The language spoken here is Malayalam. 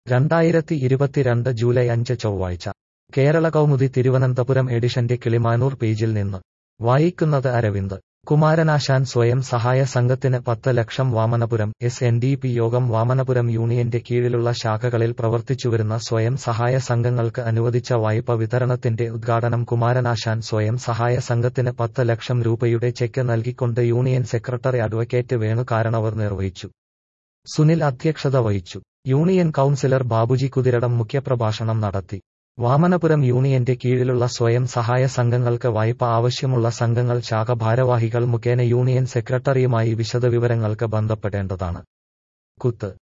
രണ്ടായിരത്തി ഇരുപത്തിരണ്ട് ജൂലൈ അഞ്ച് ചൊവ്വാഴ്ച കേരള കൗമുദി തിരുവനന്തപുരം എഡിഷന്റെ കിളിമാനൂർ പേജിൽ നിന്ന് വായിക്കുന്നത് അരവിന്ദ് കുമാരനാശാൻ സ്വയം സഹായ സംഘത്തിന് പത്ത് ലക്ഷം Vamanapuram S N D P Yogam Vamanapuram യൂണിയന്റെ കീഴിലുള്ള ശാഖകളിൽ പ്രവർത്തിച്ചുവരുന്ന സ്വയം സഹായ സംഘങ്ങൾക്ക് അനുവദിച്ച വായ്പ വിതരണത്തിന്റെ ഉദ്ഘാടനം കുമാരനാശാൻ സ്വയം സഹായ സംഘത്തിന് പത്ത് ലക്ഷം രൂപയുടെ ചെക്ക് നൽകിക്കൊണ്ട് യൂണിയൻ സെക്രട്ടറി അഡ്വക്കേറ്റ് വേണു കാരണവർ നിർവഹിച്ചു സുനിൽ അധ്യക്ഷത വഹിച്ചു യൂണിയൻ കൌൺസിലർ ബാബുജി കുതിരടം മുഖ്യപ്രഭാഷണം നടത്തി വാമനപുരം യൂണിയന്റെ കീഴിലുള്ള സ്വയം സഹായ സംഘങ്ങൾക്ക് വായ്പ ആവശ്യമുള്ള സംഘങ്ങൾ ശാഖ ഭാരവാഹികൾ മുഖേന യൂണിയൻ സെക്രട്ടറിയുമായി വിശദവിവരങ്ങൾക്ക് ബന്ധപ്പെടേണ്ടതാണ് കുത്ത്